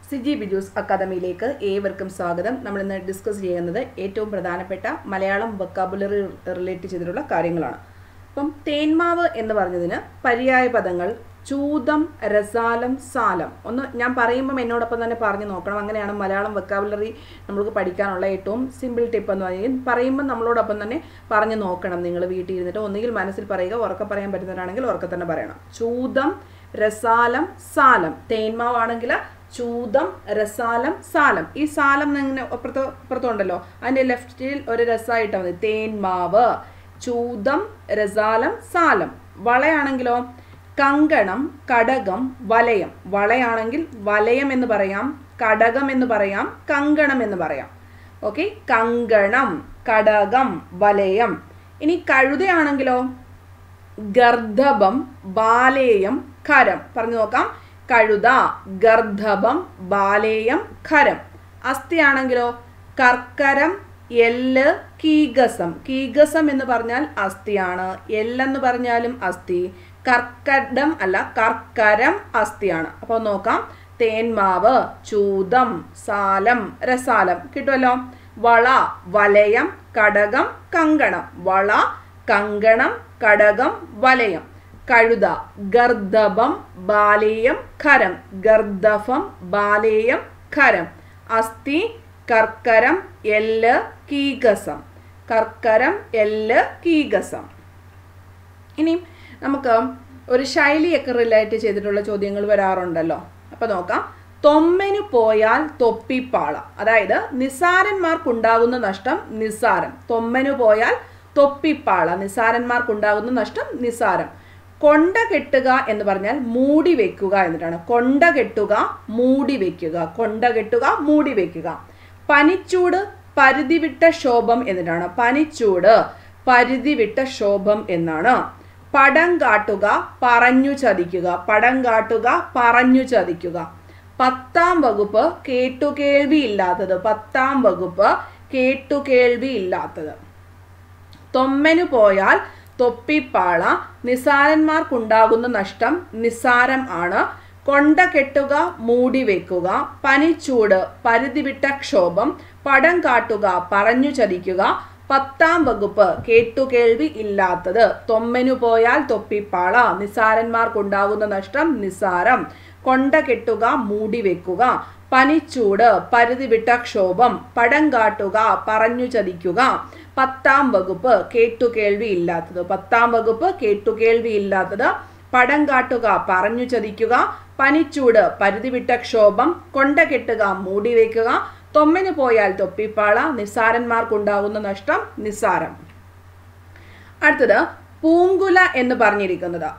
സിജി ബിജൂസ് അക്കാദമിയിലേക്ക് ഏവർക്കും സ്വാഗതം നമ്മൾ ഇന്ന് ഡിസ്കസ് ചെയ്യുന്നത് ഏറ്റവും പ്രധാനപ്പെട്ട മലയാളം വൊക്കാബുലറി റിലേറ്റ് ചെയ്തിട്ടുള്ള കാര്യങ്ങളാണ് അപ്പം തേന്മാവ് എന്ന് പറഞ്ഞതിന് പര്യായ പദങ്ങൾ ചൂതം രസാലം സാലം ഒന്ന് ഞാൻ പറയുമ്പം എന്നോടൊപ്പം തന്നെ പറഞ്ഞു നോക്കണം അങ്ങനെയാണ് മലയാളം വൊക്കാബുലറി നമുക്ക് പഠിക്കാനുള്ള ഏറ്റവും സിമ്പിൾ ടിപ്പ് എന്ന് പറയുന്നത് പറയുമ്പോൾ നമ്മളോടൊപ്പം തന്നെ പറഞ്ഞു നോക്കണം നിങ്ങൾ വീട്ടിൽ ഇരുന്നിട്ട് ഒന്നുകിൽ മനസ്സിൽ പറയുക ഉറക്കെ പറയാൻ പറ്റുന്നവരാണെങ്കിൽ ഉറക്കെ തന്നെ പറയണം ചൂതം രസാലം സാലം തേന്മാവാണെങ്കിൽ ചൂതം രസാലം സാലം ഈ സാലം ഇങ്ങനെ അപ്പുറത്ത് അപ്പുറത്തുണ്ടല്ലോ അതിൻ്റെ ലെഫ്റ്റിൽ ഒരു രസമായിട്ടാൽ മതി തേന്മാവ് ചൂതം രസാലം സാലം വളയാണെങ്കിലോ കങ്കണം കടകം വലയം വളയാണെങ്കിൽ വലയം എന്ന് പറയാം കടകം എന്ന് പറയാം കങ്കണം എന്ന് പറയാം ഓക്കെ കങ്കണം കടകം വലയം ഇനി കഴുതയാണെങ്കിലോ ഗർദ്ധബം ബാലേയം ഖരം പറഞ്ഞു നോക്കാം കഴുത ഗർദ്ധബം ബാലേയം ഖരം അസ്ഥിയാണെങ്കിലോ കർക്കരം എല്ല് കീഗസം കീഗസം എന്ന് പറഞ്ഞാൽ അസ്ഥിയാണ് എല്ലെന്ന് പറഞ്ഞാലും അസ്ഥി കർക്കടം അല്ല കർക്കരം അസ്ഥിയാണ് അപ്പോൾ നോക്കാം തേന്മാവ് ചൂതം സാലം രസാലം കിട്ടുമല്ലോ വള വലയം കടകം കങ്കണം വള കങ്കണം കടകം വലയം കഴുത ഗർദഭം ബാലേയം ഖരം ഗർദഭം ബാലേയം ഖരം അസ്ഥി കർക്കരം എല്ല് കീകസം കർക്കരം എല്ല് കീകസം ഇനി നമുക്ക് ഒരു ശൈലിയൊക്കെ റിലേറ്റ് ചെയ്തിട്ടുള്ള ചോദ്യങ്ങൾ വരാറുണ്ടല്ലോ അപ്പോൾ നോക്കാം തൊമ്മനു പോയാൽ തൊപ്പിപ്പാള അതായത് നിസാരന്മാർക്കുണ്ടാകുന്ന നഷ്ടം നിസാരം തൊമ്മനു പോയാൽ തൊപ്പിപ്പാള നിസാരന്മാർക്കുണ്ടാകുന്ന നഷ്ടം നിസാരം കൊണ്ട കെട്ടുക എന്ന് പറഞ്ഞാൽ മൂടി വെക്കുക എന്നിട്ടാണ് കൊണ്ട കെട്ടുക മൂടി വെക്കുക കൊണ്ട കെട്ടുക മൂടി വെക്കുക പനിച്ചൂട് പരിധി വിട്ട ശോഭം എന്നിട്ടാണ് പനിച്ചൂട് പരിധി വിട്ട ശോഭം എന്നാണ് പടം കാട്ടുക പറഞ്ഞു ചതിക്കുക പടം കാട്ടുക പറഞ്ഞു ചതിക്കുക പത്താം വകുപ്പ് കേട്ടുകേൾവി ഇല്ലാത്തത് പത്താം വകുപ്പ് കേട്ടുകേൾവി ഇല്ലാത്തത് തൊമ്മനു പോയാൽ തൊപ്പിപ്പാള നിസാരന്മാർക്കുണ്ടാകുന്ന നഷ്ടം നിസ്സാരം ആണ് കൊണ്ട കെട്ടുക മൂടി വെക്കുക പനിച്ചൂട് പരിധി വിട്ട ക്ഷോഭം പടം കാട്ടുക പറഞ്ഞു ചതിക്കുക പത്താം വകുപ്പ് കേട്ടുകേൾവി ഇല്ലാത്തത് തൊമ്മനു പോയാൽ തൊപ്പിപ്പാള നിസാരന്മാർക്കുണ്ടാകുന്ന നഷ്ടം നിസാരം കൊണ്ട കെട്ടുക മൂടി വെക്കുക പനിച്ചൂട് പരിധി വിട്ട ക്ഷോഭം പടം കാട്ടുക പറഞ്ഞു ചതിക്കുക പത്താം വകുപ്പ് കേട്ടുകേൾവി ഇല്ലാത്തത് പത്താം വകുപ്പ് കേട്ടുകേൾവി ഇല്ലാത്തത് പടം കാട്ടുക പറഞ്ഞു ചതിക്കുക പനിച്ചൂട് പരിധി വിട്ട ക്ഷോഭം കൊണ്ട കെട്ടുക മൂടി വയ്ക്കുക തൊമ്മിന് പോയാൽ തൊപ്പിപ്പാള നിസ്സാരന്മാർക്കുണ്ടാകുന്ന നഷ്ടം നിസ്സാരം അടുത്തത് പൂങ്കുല എന്ന് പറഞ്ഞിരിക്കുന്നത്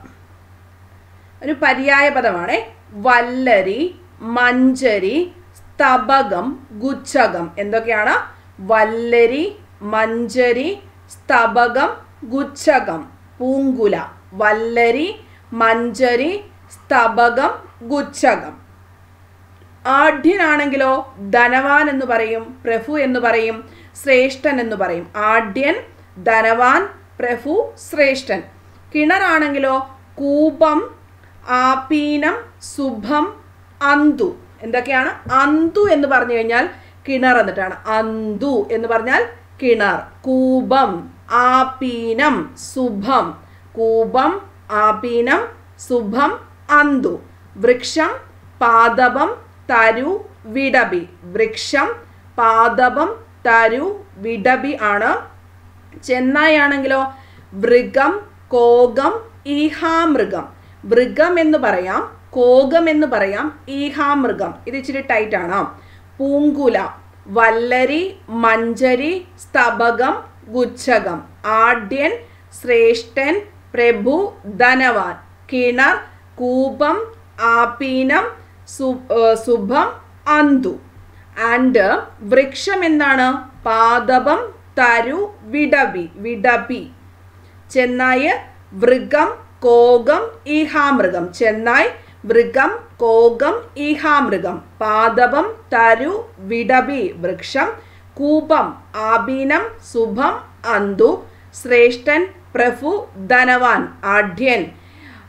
ഒരു പര്യായ പദമാണ് വല്ലരി മഞ്ചരി സ്തബകം ഗുച്ഛകം എന്തൊക്കെയാണ് വല്ലരി മഞ്ചരി സ്തബകം ഗുച്ഛകം പൂങ്കുല വല്ലരി മഞ്ചരി സ്തബകം ഗുച്ഛകം ആഢ്യനാണെങ്കിലോ ധനവാൻ എന്ന് പറയും പ്രഭു എന്ന് പറയും ശ്രേഷ്ഠൻ എന്ന് പറയും ആഢ്യൻ ധനവാൻ പ്രഭു ശ്രേഷ്ഠൻ കിണറാണെങ്കിലോ കൂപം ആപീനം സുഭം അന്തു എന്തൊക്കെയാണ് അന്തു എന്ന് പറഞ്ഞു കഴിഞ്ഞാൽ കിണർ എന്നിട്ടാണ് അന്തു എന്ന് പറഞ്ഞാൽ കിണർ കൂപം ആപീനം സുഭം കൂപം ആപീനം സുഭം അന്തു വൃക്ഷം പാദപം തരു വിടബി വൃക്ഷം പാദപം തരു വിടബി ആണ് ചെന്നായി ആണെങ്കിലോ മൃഗം കോകം ഈഹാമൃഗം മൃഗം എന്ന് പറയാം കോകം എന്ന് പറയാം ഈഹാമൃഗം ഇത് ഇച്ചിരി ടൈറ്റ് ആണ് പൂങ്കുല വല്ലരി മഞ്ചരി സ്തബകം ഗുച്ഛകം ആഢ്യൻ ശ്രേഷ്ഠൻ പ്രഭു ധനവാൻ കിണർ കൂപം ആപീനം സുഭം അന്തു ആൻഡ് വൃക്ഷം എന്താണ് പാദപം തരു വിടബി വിടബി ചെന്നായ് മൃഗം കോകം ഈഹാമൃഗം ചെന്നായ് മൃഗം കോകം ഈഹാമൃഗം പാദപം തരു വിടബി വൃക്ഷം കൂപം ആബീനം സുഭം അന്തു ശ്രേഷ്ഠൻ പ്രഭു ധനവാൻ ആഢ്യൻ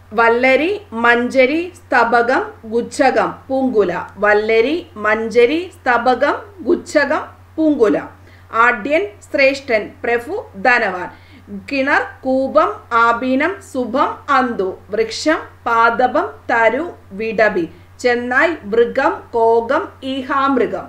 വല്ലരി മഞ്ചരി സ്തബകം ഗുച്ഛകം പൂങ്കുല വല്ലരി മഞ്ചരി സ്തബകം ഗുച്ഛകം പൂങ്കുല ആഢ്യൻ ശ്രേഷ്ഠൻ പ്രഭു ധനവാൻ കിണർ കൂപം ആബീനം ശുഭം അന്തു വൃക്ഷം പാദപം തരു വിടബി ചെന്നായ് മൃഗം കോകം ഈഹാമൃഗം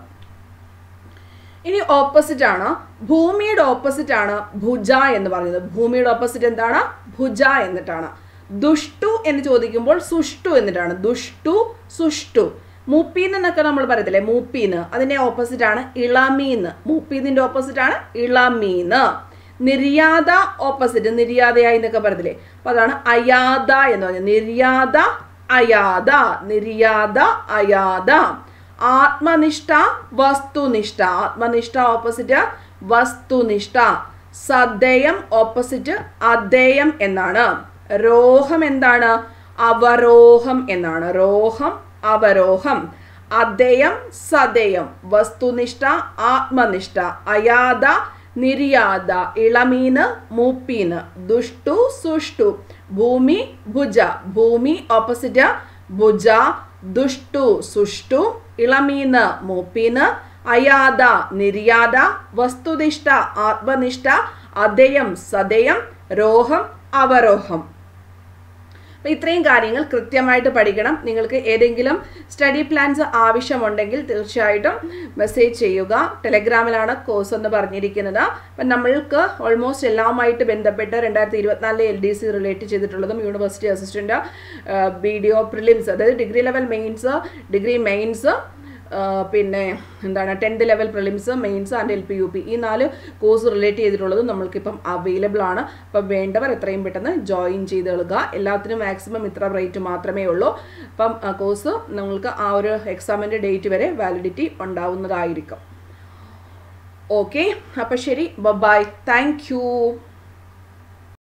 ഇനി ഓപ്പോസിറ്റ് ആണ് ഭൂമിയുടെ ഓപ്പോസിറ്റ് ആണ് ഭുജ എന്ന് പറയുന്നത് ഭൂമിയുടെ ഓപ്പോസിറ്റ് എന്താണ് ഭുജ എന്നിട്ടാണ് ദുഷ്ടു എന്ന് ചോദിക്കുമ്പോൾ സുഷ്ടു എന്നിട്ടാണ് ദുഷ്ടു സുഷ്ടു മൂപ്പീന്ന് എന്നൊക്കെ നമ്മൾ പറയത്തില്ലേ മൂപ്പീന്ന് അതിന്റെ ഓപ്പോസിറ്റ് ആണ് ഇളമീന്ന് മൂപ്പീന്നിന്റെ ഓപ്പോസിറ്റ് ആണ് ഇളമീന്ന് നിർയാത ഓപ്പോസിറ്റ് നിർയാതയായി എന്നൊക്കെ പറയത്തില്ലേ അപ്പൊ അതാണ് അയാത എന്ന് പറഞ്ഞത് നിർയാത അയാത നിർയാത അയാത ആത്മനിഷ്ഠ വസ്തുനിഷ്ഠ ആത്മനിഷ്ഠ ഓപ്പോസിറ്റ് വസ്തുനിഷ്ഠ സദയം ഓപ്പോസിറ്റ് അധേയം എന്നാണ് രോഹം എന്താണ് അവരോഹം എന്നാണ് രോഹം അവരോഹം അധേയം സദയം വസ്തുനിഷ്ഠ ആത്മനിഷ്ഠ അയാത നിര്യാത ഇളമീന് മൂപ്പീന് ദുഷ്ടു സുഷ്ടു ഭൂമി ഭുജ ഭൂമി ഓപ്പോസിറ്റ് ഭുജ ദുഷ്ടു സുഷ്ടു ഇളമീന് മൂപ്പീന് അയാത നിര്യാത വസ്തുനിഷ്ഠ ആത്മനിഷ്ഠ അധയം സദയം രോഹം അവരോഹം അപ്പം ഇത്രയും കാര്യങ്ങൾ കൃത്യമായിട്ട് പഠിക്കണം നിങ്ങൾക്ക് ഏതെങ്കിലും സ്റ്റഡി പ്ലാൻസ് ആവശ്യമുണ്ടെങ്കിൽ തീർച്ചയായിട്ടും മെസ്സേജ് ചെയ്യുക ടെലഗ്രാമിലാണ് കോഴ്സ് എന്ന് പറഞ്ഞിരിക്കുന്നത് അപ്പം നമ്മൾക്ക് ഓൾമോസ്റ്റ് എല്ലാമായിട്ട് ബന്ധപ്പെട്ട് രണ്ടായിരത്തി ഇരുപത്തിനാലിലെ എൽ ഡി സി റിലേറ്റ് ചെയ്തിട്ടുള്ളതും യൂണിവേഴ്സിറ്റി അസിസ്റ്റൻ്റ് വീഡിയോ പ്രിലിംസ് അതായത് degree level mains degree mains പിന്നെ എന്താണ് tenth level prelims mains and L P U P ഈ നാല് കോഴ്സ് റിലേറ്റ് ചെയ്തിട്ടുള്ളത് നമ്മൾക്കിപ്പം അവൈലബിൾ ആണ് അപ്പം വേണ്ടവർ എത്രയും പെട്ടെന്ന് ജോയിൻ ചെയ്ത് കളുക എല്ലാത്തിനും മാക്സിമം ഇത്ര റേറ്റ് മാത്രമേ ഉള്ളൂ അപ്പം കോഴ്സ് നിങ്ങൾക്ക് ആ ഒരു എക്സാമിൻ്റെ ഡേറ്റ് വരെ വാലിഡിറ്റി ഉണ്ടാവുന്നതായിരിക്കും ഓക്കെ അപ്പം ശരി ബൈ താങ്ക് യു